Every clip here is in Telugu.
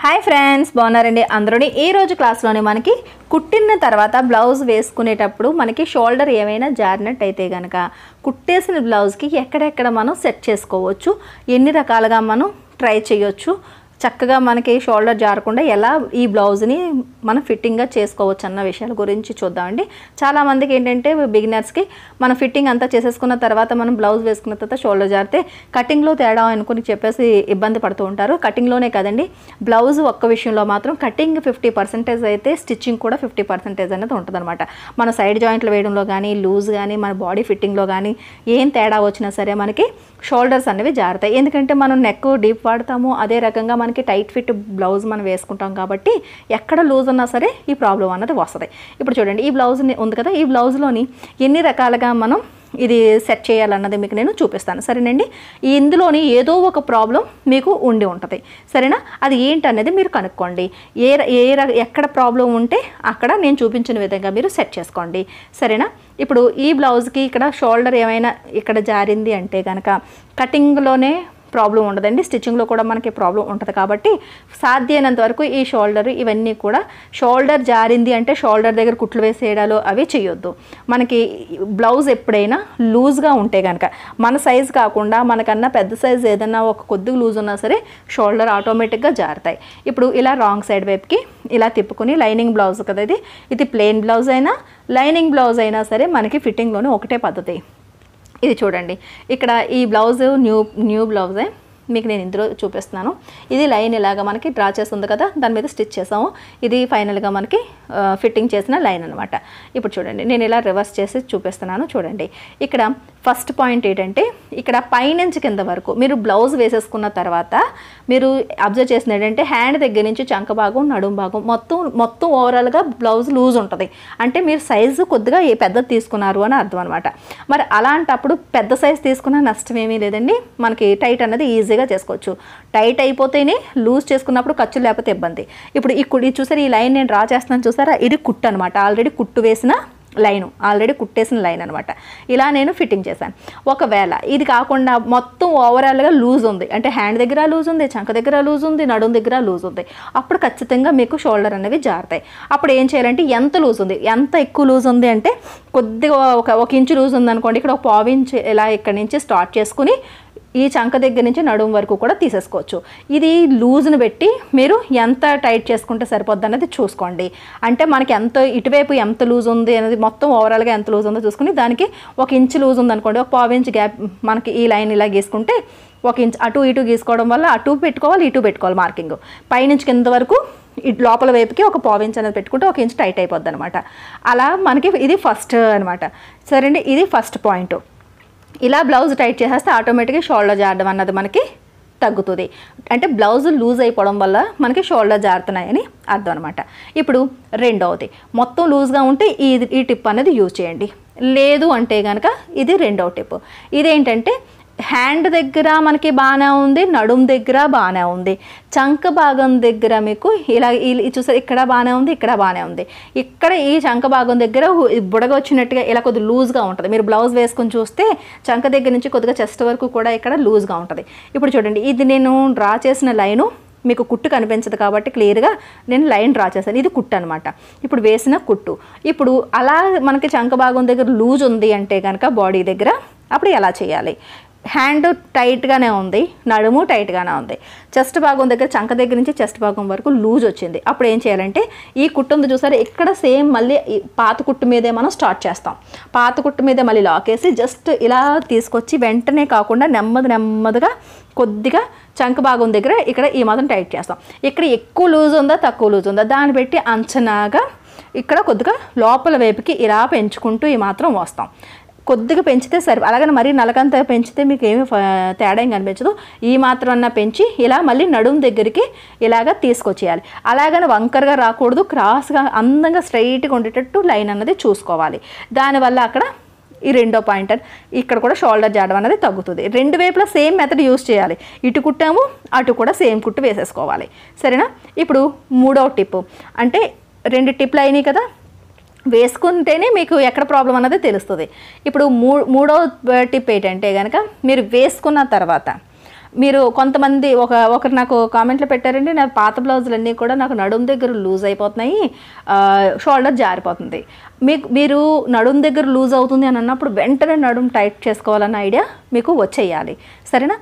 హాయ్ ఫ్రెండ్స్ బాగున్నారండి అందరూని ఈ రోజు క్లాస్లోనే మనకి కుట్టిన తర్వాత బ్లౌజ్ వేసుకునేటప్పుడు మనకి షోల్డర్ ఏమైనా జారినట్టయితే కనుక కుట్టేసిన బ్లౌజ్కి ఎక్కడెక్కడ మనం సెట్ చేసుకోవచ్చు ఎన్ని రకాలుగా మనం ట్రై చేయొచ్చు చక్కగా మనకి షోల్డర్ జారకుండా ఎలా ఈ బ్లౌజ్ని మనం ఫిట్టింగ్గా చేసుకోవచ్చు అన్న విషయాల గురించి చూద్దామండి చాలామందికి ఏంటంటే బిగినర్స్కి మన ఫిట్టింగ్ అంతా చేసేసుకున్న తర్వాత మనం బ్లౌజ్ వేసుకున్న తర్వాత షోల్డర్ జారితే కటింగ్లో తేడా అనుకుని చెప్పేసి ఇబ్బంది పడుతూ ఉంటారు కటింగ్లోనే కదండి బ్లౌజ్ ఒక్క విషయంలో మాత్రం కటింగ్ ఫిఫ్టీ పర్సెంటేజ్ అయితే స్టిచ్చింగ్ కూడా ఫిఫ్టీ పర్సెంటేజ్ అనేది ఉంటుందన్నమాట మన సైడ్ జాయింట్లు వేయడంలో కానీ లూజ్ కానీ మన బాడీ ఫిట్టింగ్లో కానీ ఏం తేడా వచ్చినా సరే మనకి షోల్డర్స్ అనేవి జారుతాయి ఎందుకంటే మనం నెక్ డీప్ వాడతాము అదే రకంగా మనకి టైట్ ఫిట్ బ్లౌజ్ మనం వేసుకుంటాం కాబట్టి ఎక్కడ లూజ్ ఉన్నా సరే ఈ ప్రాబ్లం అన్నది వస్తుంది ఇప్పుడు చూడండి ఈ బ్లౌజ్ ఉంది కదా ఈ బ్లౌజ్లోని ఎన్ని రకాలుగా మనం ఇది సెట్ చేయాలన్నది మీకు నేను చూపిస్తాను సరేనండి ఇందులోని ఏదో ఒక ప్రాబ్లం మీకు ఉండి ఉంటుంది సరేనా అది ఏంటనేది మీరు కనుక్కోండి ఏ ర- ఏ ర- ఎక్కడ ప్రాబ్లం ఉంటే అక్కడ నేను చూపించిన విధంగా మీరు సెట్ చేసుకోండి సరేనా ఇప్పుడు ఈ బ్లౌజ్కి ఇక్కడ షోల్డర్ ఏమైనా ఇక్కడ జారింది అంటే కనుక కటింగ్లోనే ప్రాబ్లం ఉండదండి స్టిచ్చింగ్లో కూడా మనకి ప్రాబ్లం ఉంటుంది కాబట్టి సాధ్యమైనంత వరకు ఈ షోల్డర్ ఇవన్నీ కూడా షోల్డర్ జారింది అంటే షోల్డర్ దగ్గర కుట్లు వేసేయడాలు అవి చేయొద్దు మనకి బ్లౌజ్ ఎప్పుడైనా లూజ్గా ఉంటే కనుక మన సైజ్ కాకుండా మనకన్నా పెద్ద సైజ్ ఏదైనా ఒక కొద్దిగా లూజ్ ఉన్నా సరే షోల్డర్ ఆటోమేటిక్గా జారుతాయి ఇప్పుడు ఇలా రాంగ్ సైడ్ వైపుకి ఇలా తిప్పుకుని లైనింగ్ బ్లౌజ్ కదా ఇది ఇది ప్లెయిన్ బ్లౌజ్ అయినా లైనింగ్ బ్లౌజ్ అయినా సరే మనకి ఫిట్టింగ్లోనే ఒకటే పద్ధతి ఇది చూడండి ఇక్కడ ఈ బ్లౌజ్ న్యూ న్యూ బ్లౌజే మీకు నేను ఇందులో చూపిస్తున్నాను ఇది లైన్ ఇలాగా మనకి డ్రా చేస్తుంది కదా దాని మీద స్టిచ్ చేసాము ఇది ఫైనల్గా మనకి ఆ, ఫిట్టింగ్ చేసిన లైన్ అనమాట ఇప్పుడు చూడండి నేను ఇలా రివర్స్ చేసి చూపిస్తున్నాను చూడండి ఇక్కడ ఫస్ట్ పాయింట్ ఏంటంటే ఇక్కడ పైనుంచి కింద వరకు మీరు బ్లౌజ్ వేసేసుకున్న తర్వాత మీరు అబ్జర్వ్ చేసిన ఏంటంటే హ్యాండ్ దగ్గర నుంచి చంక భాగం నడుం భాగం మొత్తం మొత్తం ఓవరాల్గా బ్లౌజ్ లూజ్ ఉంటుంది అంటే మీరు సైజు కొద్దిగా ఏ పెద్దది తీసుకున్నారు అని అర్థం అనమాట మరి అలాంటప్పుడు పెద్ద సైజ్ తీసుకున్న నష్టం ఏమీ లేదండి మనకి టైట్ అనేది ఈజీగా చేసుకోవచ్చు టైట్ అయిపోతేనే లూజ్ చేసుకున్నప్పుడు ఖర్చు లేకపోతే ఇబ్బంది ఇప్పుడు ఈ కుడి చూసారా ఈ లైన్ నేను డ్రా చేస్తున్నాను చూసారా ఇది కుట్టు అనమాట ఆల్రెడీ కుట్టు వేసిన లైను ఆల్రెడీ కుట్టేసిన లైన్ అనమాట ఇలా నేను ఫిట్టింగ్ చేశాను ఒకవేళ ఇది కాకుండా మొత్తం ఓవరాల్గా లూజ్ ఉంది అంటే హ్యాండ్ దగ్గర లూజ్ ఉంది చంక దగ్గర లూజ్ ఉంది నడుం దగ్గర లూజ్ ఉంది అప్పుడు ఖచ్చితంగా మీకు షోల్డర్ అనేవి జారుతాయి అప్పుడు ఏం చేయాలంటే ఎంత లూజ్ ఉంది ఎంత ఎక్కువ లూజ్ ఉంది అంటే కొద్దిగా ఒక ఒక ఇంచు లూజ్ ఉంది అనుకోండి ఇక్కడ ఒక పావు ఇంచ్ ఇలా ఇక్కడ నుంచి స్టార్ట్ చేసుకుని ఈ చంక దగ్గర నుంచి నడుం వరకు కూడా తీసేసుకోవచ్చు ఇది లూజ్ని పెట్టి మీరు ఎంత టైట్ చేసుకుంటే సరిపోద్ది అనేది చూసుకోండి అంటే మనకి ఎంత ఇటువైపు ఎంత లూజ్ ఉంది అనేది మొత్తం ఓవరాల్గా ఎంత లూజ్ ఉందో చూసుకుని దానికి ఒక ఇంచ్ లూజ్ ఉంది అనుకోండి ఒక పావు ఇంచ్ గ్యాప్ మనకి ఈ లైన్ ఇలా గీసుకుంటే ఒక ఇంచ్ అటు ఇటు గీసుకోవడం వల్ల అటు పెట్టుకోవాలి ఇటు పెట్టుకోవాలి మార్కింగ్ పైనుంచి కింద వరకు ఇటు లోపల వైపుకి ఒక పావు ఇంచ్ అనేది పెట్టుకుంటే ఒక ఇంచ్ టైట్ అయిపోద్ది అనమాట అలా మనకి ఇది ఫస్ట్ అనమాట సరే అండి ఇది ఫస్ట్ పాయింట్ ఇలా బ్లౌజ్ టైట్ చేసేస్తే ఆటోమేటిక్గా షోల్డర్ జారడం అన్నది మనకి తగ్గుతుంది అంటే బ్లౌజ్ లూజ్ అయిపోవడం వల్ల మనకి షోల్డర్ జారుతున్నాయని అర్థం అనమాట ఇప్పుడు రెండవది మొత్తం లూజ్గా ఉంటే ఈ ఈ టిప్ అనేది యూజ్ చేయండి లేదు అంటే కనుక ఇది రెండవ టిప్ ఇదేంటంటే హ్యాండ్ దగ్గర మనకి బాగానే ఉంది నడుం దగ్గర బాగానే ఉంది చంక భాగం దగ్గర మీకు ఇలా ఈ- చూసారు ఇక్కడ బాగానే ఉంది ఇక్కడ బాగానే ఉంది ఇక్కడ ఈ చంక భాగం దగ్గర హు- బుడగ వచ్చినట్టుగా ఇలా కొద్దిగా లూజ్గా ఉంటుంది మీరు బ్లౌజ్ వేసుకొని చూస్తే చంక దగ్గర నుంచి కొద్దిగా చెస్ట్ వరకు కూడా ఇక్కడ లూజ్గా ఉంటుంది ఇప్పుడు చూడండి ఇది నేను డ్రా చేసిన లైను మీకు కుట్టు కనిపించదు కాబట్టి క్లియర్గా నేను లైన్ డ్రా చేశాను ఇది కుట్టు అనమాట ఇప్పుడు వేసిన కుట్టు ఇప్పుడు అలా మనకి చంక భాగం దగ్గర లూజ్ ఉంది అంటే కనుక బాడీ దగ్గర అప్పుడు ఎలా చేయాలి హ్యాండ్ టైట్గానే ఉంది నడుము టైట్గానే ఉంది చెస్ట్ భాగం దగ్గర చంక దగ్గర నుంచి చెస్ట్ భాగం వరకు లూజ్ వచ్చింది అప్పుడు ఏం చేయాలంటే ఈ కుట్టు ఉంది చూసారు ఇక్కడ సేమ్ మళ్ళీ ఈ పాత కుట్టు మీదే మనం స్టార్ట్ చేస్తాం పాత కుట్టు మీదే మళ్ళీ లాక్ వేసి జస్ట్ ఇలా తీసుకొచ్చి వెంటనే కాకుండా నెమ్మది నెమ్మదిగా కొద్దిగా చంక భాగం దగ్గర ఇక్కడ ఈ మాత్రం టైట్ చేస్తాం ఇక్కడ ఎక్కువ లూజ్ ఉందా తక్కువ లూజ్ ఉందా దాన్ని బట్టి అంచనాగా ఇక్కడ కొద్దిగా లోపల వైపుకి ఇలా పెంచుకుంటూ ఈ మాత్రం వస్తాం కొద్దిగా పెంచితే సరి అలాగని మరీ నలకంత పెంచితే మీకు ఏమి ఫ- తేడా ఏం కనిపించదు ఈ మాత్రం అన్న పెంచి ఇలా మళ్ళీ నడుము దగ్గరికి ఇలాగ తీసుకొచ్చేయాలి అలాగని వంకరగా రాకూడదు క్రాస్గా అందంగా స్ట్రైట్గా ఉండేటట్టు లైన్ అన్నది చూసుకోవాలి దానివల్ల అక్కడ ఈ రెండో పాయింట్ ఇక్కడ కూడా షోల్డర్ జాడడం అనేది తగ్గుతుంది రెండు వైపులా సేమ్ మెథడ్ యూస్ చేయాలి ఇటు కుట్టాము అటు కూడా సేమ్ కుట్టు వేసేసుకోవాలి సరేనా ఇప్పుడు మూడో టిప్ అంటే రెండు టిప్లు అయినాయి కదా వేసుకుంటేనే మీకు ఎక్కడ ప్రాబ్లం అన్నది తెలుస్తుంది ఇప్పుడు మూ మూడో టిప్ ఏంటంటే కనుక మీరు వేసుకున్న తర్వాత మీరు కొంతమంది ఒక ఒకరు నాకు కామెంట్లో పెట్టారండి నా పాత బ్లౌజులన్నీ కూడా నాకు నడుము దగ్గర లూజ్ అయిపోతున్నాయి ఆ, షోల్డర్ జారిపోతుంది మీకు మీరు నడుము దగ్గర లూజ్ అవుతుంది అని అన్నప్పుడు వెంటనే నడుము టైట్ చేసుకోవాలన్న ఐడియా మీకు వచ్చేయాలి సరేనా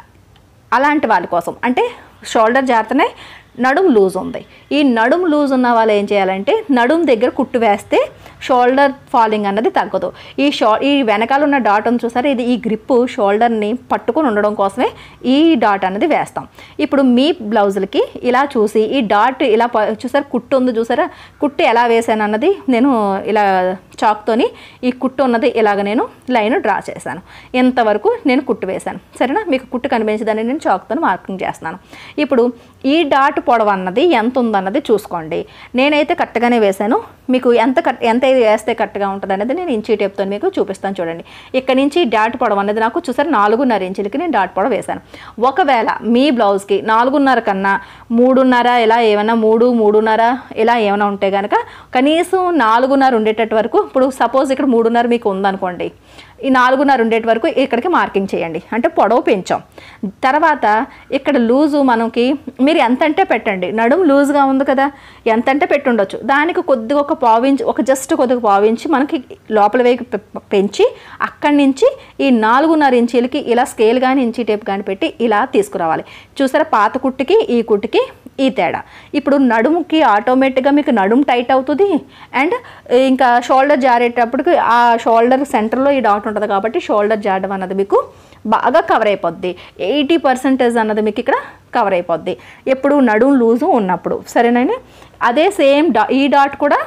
అలాంటి వాళ్ళ కోసం అంటే షోల్డర్ జారుతున్నాయి నడుము లూజ్ ఉంది ఈ నడుము లూజ్ ఉన్న వాళ్ళు ఏం చేయాలంటే నడుము దగ్గర కుట్టు వేస్తే షోల్డర్ ఫాలింగ్ అన్నది తగ్గదు ఈ షో ఈ వెనకాల ఉన్న డాట్ ఉంది చూసారా ఇది ఈ గ్రిప్ షోల్డర్ని పట్టుకొని ఉండడం కోసమే ఈ డాట్ అన్నది వేస్తాం ఇప్పుడు మీ బ్లౌజులకి ఇలా చూసి ఈ డాట్ ఇలా ప- చూసారా కుట్టు ఉంది చూసారా కుట్టు ఎలా వేసాను అన్నది నేను ఇలా చాక్తోని ఈ కుట్టు ఉన్నది ఇలాగ నేను లైన్ డ్రా చేశాను ఇంతవరకు నేను కుట్టు వేశాను సరేనా మీకు కుట్టు కనిపించదని నేను చాక్తో మార్కింగ్ చేస్తున్నాను ఇప్పుడు ఈ డాట్ పొడవు అన్నది ఎంత ఉందన్నది చూసుకోండి నేనైతే కరెక్ట్గానే వేశాను మీకు ఎంత కట్ ఎంత ఇది వేస్తే కరెక్ట్గా ఉంటుంది అనేది నేను ఇంచీ టేప్తో మీకు చూపిస్తాను చూడండి ఇక్కడ నుంచి డాట్ పొడవు అనేది నాకు చూసారు నాలుగున్నర ఇంచులకి నేను డాట్ పొడవు వేశాను ఒకవేళ మీ బ్లౌజ్కి నాలుగున్నర కన్నా మూడున్నర ఇలా ఏమైనా మూడు మూడున్నర ఇలా ఏమైనా ఉంటే కనుక కనీసం నాలుగున్నర ఉండేటట్టు వరకు ఇప్పుడు సపోజ్ ఇక్కడ మూడున్నర మీకు ఉందనుకోండి ఈ నాలుగున్నర ఉండేటి వరకు ఇక్కడికి మార్కింగ్ చేయండి అంటే పొడవు పెంచాం తర్వాత ఇక్కడ లూజు మనకి మీరు ఎంత అంటే పెట్టండి నడుము లూజ్గా ఉంది కదా ఎంత అంటే పెట్టి ఉండొచ్చు దానికి కొద్దిగా ఒక పావించి ఒక జస్ట్ కొద్దిగా పావించి మనకి లోపల వైపు పె- పెంచి అక్కడి నుంచి ఈ నాలుగున్నర ఇంచీలకి ఇలా స్కేల్ కానీ ఇంచీ టేప్ కానీ పెట్టి ఇలా తీసుకురావాలి చూసారా పాత కుట్టుకి ఈ కుట్టుకి ఈ తేడా ఇప్పుడు నడుముకి ఆటోమేటిక్గా మీకు నడుము టైట్ అవుతుంది అండ్ ఇంకా షోల్డర్ జారేటప్పటికి ఆ షోల్డర్ సెంటర్లో ఈ డాట్ ఉంటుంది కాబట్టి షోల్డర్ జారడం అన్నది మీకు బాగా కవర్ అయిపోద్ది ఎయిటీ పర్సెంటేజ్ అన్నది మీకు ఇక్కడ కవర్ అయిపోద్ది ఎప్పుడు నడుము లూజు ఉన్నప్పుడు సరేనండి అదే సేమ్ డా ఈ డాట్ కూడా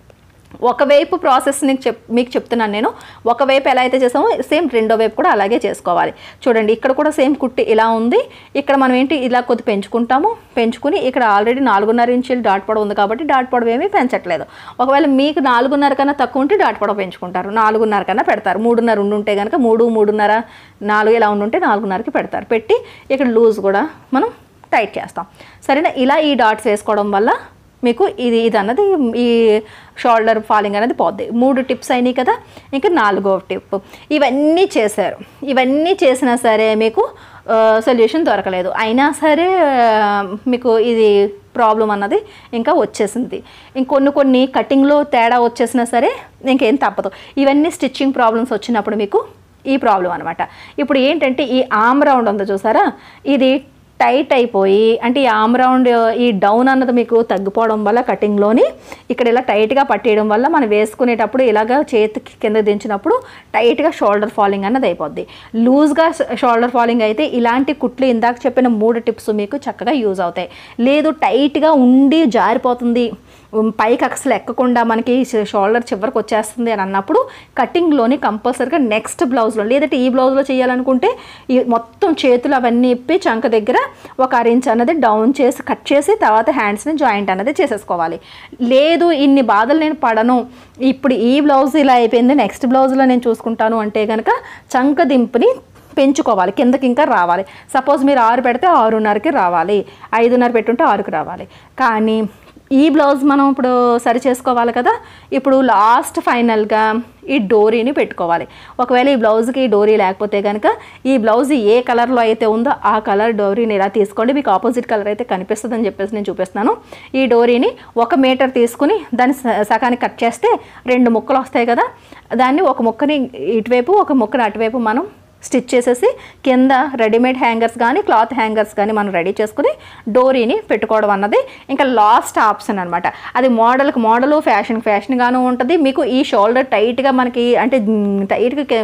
ఒకవైపు ప్రాసెస్ నీకు చెప్ మీకు చెప్తున్నాను నేను ఒకవైపు ఎలా అయితే చేసామో సేమ్ రెండో వైపు కూడా అలాగే చేసుకోవాలి చూడండి ఇక్కడ కూడా సేమ్ కుట్టి ఇలా ఉంది ఇక్కడ మనం ఏంటి ఇలా కొద్ది పెంచుకుంటాము పెంచుకుని ఇక్కడ ఆల్రెడీ నాలుగున్నర ఇంచులు డాట్ పొడవు ఉంది కాబట్టి డాట్ పొడవు ఏమీ పెంచట్లేదు ఒకవేళ మీకు నాలుగున్నర కన్నా తక్కువ ఉంటే డాట్ పొడవు పెంచుకుంటారు నాలుగున్నర కన్నా పెడతారు మూడున్నర ఉండుంటే కనుక మూడు మూడున్నర నాలుగు ఇలా ఉండుంటే నాలుగున్నరకి పెడతారు పెట్టి ఇక్కడ లూజ్ కూడా మనం టైట్ చేస్తాం సరేనా ఇలా ఈ డాట్స్ వేసుకోవడం వల్ల మీకు ఇది ఇది అన్నది ఈ షోల్డర్ ఫాలింగ్ అనేది పోద్ది మూడు టిప్స్ అయినాయి కదా ఇంకా నాలుగో టిప్ ఇవన్నీ చేశారు ఇవన్నీ చేసినా సరే మీకు సొల్యూషన్ దొరకలేదు అయినా సరే ఆ, మీకు ఇది ప్రాబ్లం అన్నది ఇంకా వచ్చేసింది ఇంకొన్ని కొన్ని కటింగ్లో తేడా వచ్చేసినా సరే ఇంకేం తప్పదు ఇవన్నీ స్టిచ్చింగ్ ప్రాబ్లమ్స్ వచ్చినప్పుడు మీకు ఈ ప్రాబ్లం అనమాట ఇప్పుడు ఏంటంటే ఈ ఆమ్ రౌండ్ ఉందో చూసారా ఇది టైట్ అయిపోయి అంటే ఈ ఆమ్ రౌండ్ ఈ డౌన్ అన్నది మీకు తగ్గిపోవడం వల్ల కటింగ్లోని ఇక్కడ ఇలా టైట్గా పట్టేయడం వల్ల మనం వేసుకునేటప్పుడు ఇలాగ చేతికి కింద దించినప్పుడు టైట్గా షోల్డర్ ఫాలింగ్ అన్నది అయిపోద్ది లూజ్గా షోల్డర్ ఫాలింగ్ అయితే ఇలాంటి కుట్లు ఇందాక చెప్పిన మూడు టిప్స్ మీకు చక్కగా యూజ్ అవుతాయి లేదు టైట్గా ఉండి జారిపోతుంది ఉమ్, పైకి అసలు ఎక్కకుండా మనకి షోల్డర్ చివరికి వచ్చేస్తుంది అని అన్నప్పుడు కటింగ్లోని కంపల్సరీగా నెక్స్ట్ బ్లౌజ్లో లేదంటే ఈ బ్లౌజ్లో చేయాలనుకుంటే ఈ మొత్తం చేతులు అవన్నీ ఇప్పి చంక దగ్గర ఒక అర ఇంచ్ అన్నది డౌన్ చేసి కట్ చేసి తర్వాత హ్యాండ్స్ని జాయింట్ అన్నది చేసేసుకోవాలి లేదు ఇన్ని బాధలు నేను పడను ఇప్పుడు ఈ బ్లౌజ్ ఇలా అయిపోయింది నెక్స్ట్ బ్లౌజ్లో నేను చూసుకుంటాను అంటే కనుక చంక దింపుని పెంచుకోవాలి కిందకి ఇంకా రావాలి సపోజ్ మీరు ఆరు పెడితే ఆరున్నరకి రావాలి ఐదున్నర పెట్టుంటే ఆరుకి రావాలి కానీ ఈ బ్లౌజ్ మనం ఇప్పుడు సరి చేసుకోవాలి కదా ఇప్పుడు లాస్ట్ ఫైనల్గా ఈ డోరీని పెట్టుకోవాలి ఒకవేళ ఈ బ్లౌజ్కి ఈ డోరీ లేకపోతే కనుక ఈ బ్లౌజ్ ఏ కలర్లో అయితే ఉందో ఆ కలర్ డోరీని ఇలా తీసుకోండి మీకు ఆపోజిట్ కలర్ అయితే కనిపిస్తుంది అని చెప్పేసి నేను చూపిస్తున్నాను ఈ డోరీని ఒక మీటర్ తీసుకుని దాన్ని స- సగానికి కట్ చేస్తే రెండు ముక్కలు వస్తాయి కదా దాన్ని ఒక ముక్కని ఇటువైపు ఒక ముక్కని అటువైపు మనం స్టిచ్ చేసేసి కింద రెడీమేడ్ హ్యాంగర్స్ కానీ క్లాత్ హ్యాంగర్స్ కానీ మనం రెడీ చేసుకుని డోరీని పెట్టుకోవడం అన్నది ఇంకా లాస్ట్ ఆప్షన్ అనమాట అది మోడల్కి మోడల్ ఫ్యాషన్ ఫ్యాషన్గాను ఉంటుంది మీకు ఈ షోల్డర్ టైట్గా మనకి అంటే టైట్గా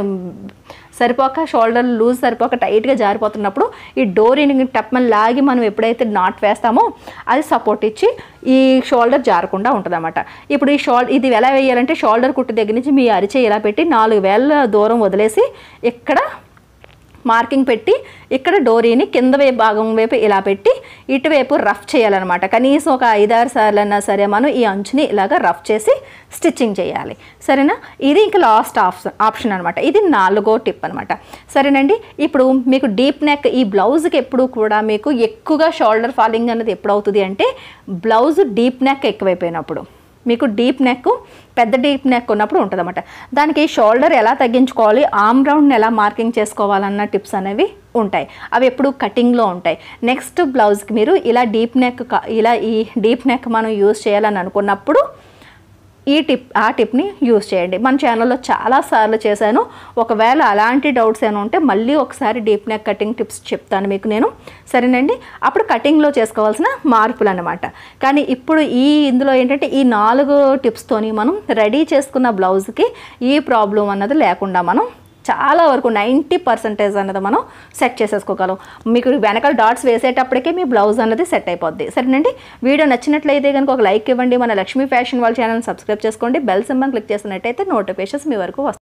సరిపోక షోల్డర్ లూజ్ సరిపోక టైట్గా జారిపోతున్నప్పుడు ఈ డోరీని టప్మని లాగి మనం ఎప్పుడైతే నాట్ వేస్తామో అది సపోర్ట్ ఇచ్చి ఈ షోల్డర్ జారకుండా ఉంటుంది ఇప్పుడు ఈ షోల్డర్ ఇది ఎలా వేయాలంటే షోల్డర్ కుట్టు దగ్గర నుంచి మీ అరిచే ఇలా పెట్టి నాలుగు వేల దూరం వదిలేసి ఇక్కడ మార్కింగ్ పెట్టి ఇక్కడ డోరీని కింద వైపు భాగం వైపు ఇలా పెట్టి ఇటువైపు రఫ్ చేయాలన్నమాట కనీసం ఒక ఐదారు సార్లు అయినా సరే మనం ఈ అంచుని ఇలాగ రఫ్ చేసి స్టిచ్చింగ్ చేయాలి సరేనా ఇది ఇంకా లాస్ట్ ఆప్షన్ ఆప్షన్ అనమాట ఇది నాలుగో టిప్ అనమాట సరేనండి ఇప్పుడు మీకు డీప్ నెక్ ఈ బ్లౌజ్కి ఎప్పుడు కూడా మీకు ఎక్కువగా షోల్డర్ ఫాలింగ్ అనేది ఎప్పుడు అవుతుంది అంటే బ్లౌజ్ డీప్ నెక్ ఎక్కువైపోయినప్పుడు మీకు డీప్ నెక్ పెద్ద డీప్ నెక్ ఉన్నప్పుడు ఉంటుంది అనమాట దానికి షోల్డర్ ఎలా తగ్గించుకోవాలి ఆమ్ రౌండ్ని ఎలా మార్కింగ్ చేసుకోవాలన్న టిప్స్ అనేవి ఉంటాయి అవి ఎప్పుడు కటింగ్లో ఉంటాయి నెక్స్ట్ బ్లౌజ్కి మీరు ఇలా డీప్ నెక్ కా- ఇలా ఈ డీప్ నెక్ మనం యూజ్ చేయాలని అనుకున్నప్పుడు ఈ టిప్ ఆ టిప్ని యూజ్ చేయండి మన ఛానల్లో చాలా సార్లు చేశాను ఒకవేళ అలాంటి డౌట్స్ ఏమైనా ఉంటే మళ్ళీ ఒకసారి డీప్ నెక్ కటింగ్ టిప్స్ చెప్తాను మీకు నేను సరేనండి అప్పుడు కటింగ్లో చేసుకోవాల్సిన మార్పులు అనమాట కానీ ఇప్పుడు ఈ ఇందులో ఏంటంటే ఈ నాలుగు టిప్స్తోని మనం రెడీ చేసుకున్న బ్లౌజ్కి ఈ ప్రాబ్లం అన్నది లేకుండా మనం చాలా వరకు నైంటీ పర్సెంటేజ్ అన్నది మనం సెట్ చేసేసుకోగలం మీకు వెనకాల డాట్స్ వేసేటప్పటికే మీ బ్లౌజ్ అన్నది సెట్ అయిపోద్ది సరేనండి వీడియో నచ్చినట్లయితే కనుక ఒక లైక్ ఇవ్వండి మన లక్ష్మీ ఫ్యాషన్ వాళ్ళ ఛానల్ సబ్స్క్రైబ్ చేసుకోండి బెల్ సింబల్ క్లిక్ చేసినట్టయితే నోటిఫికేషన్స్ మీ వరకు వస్తాయి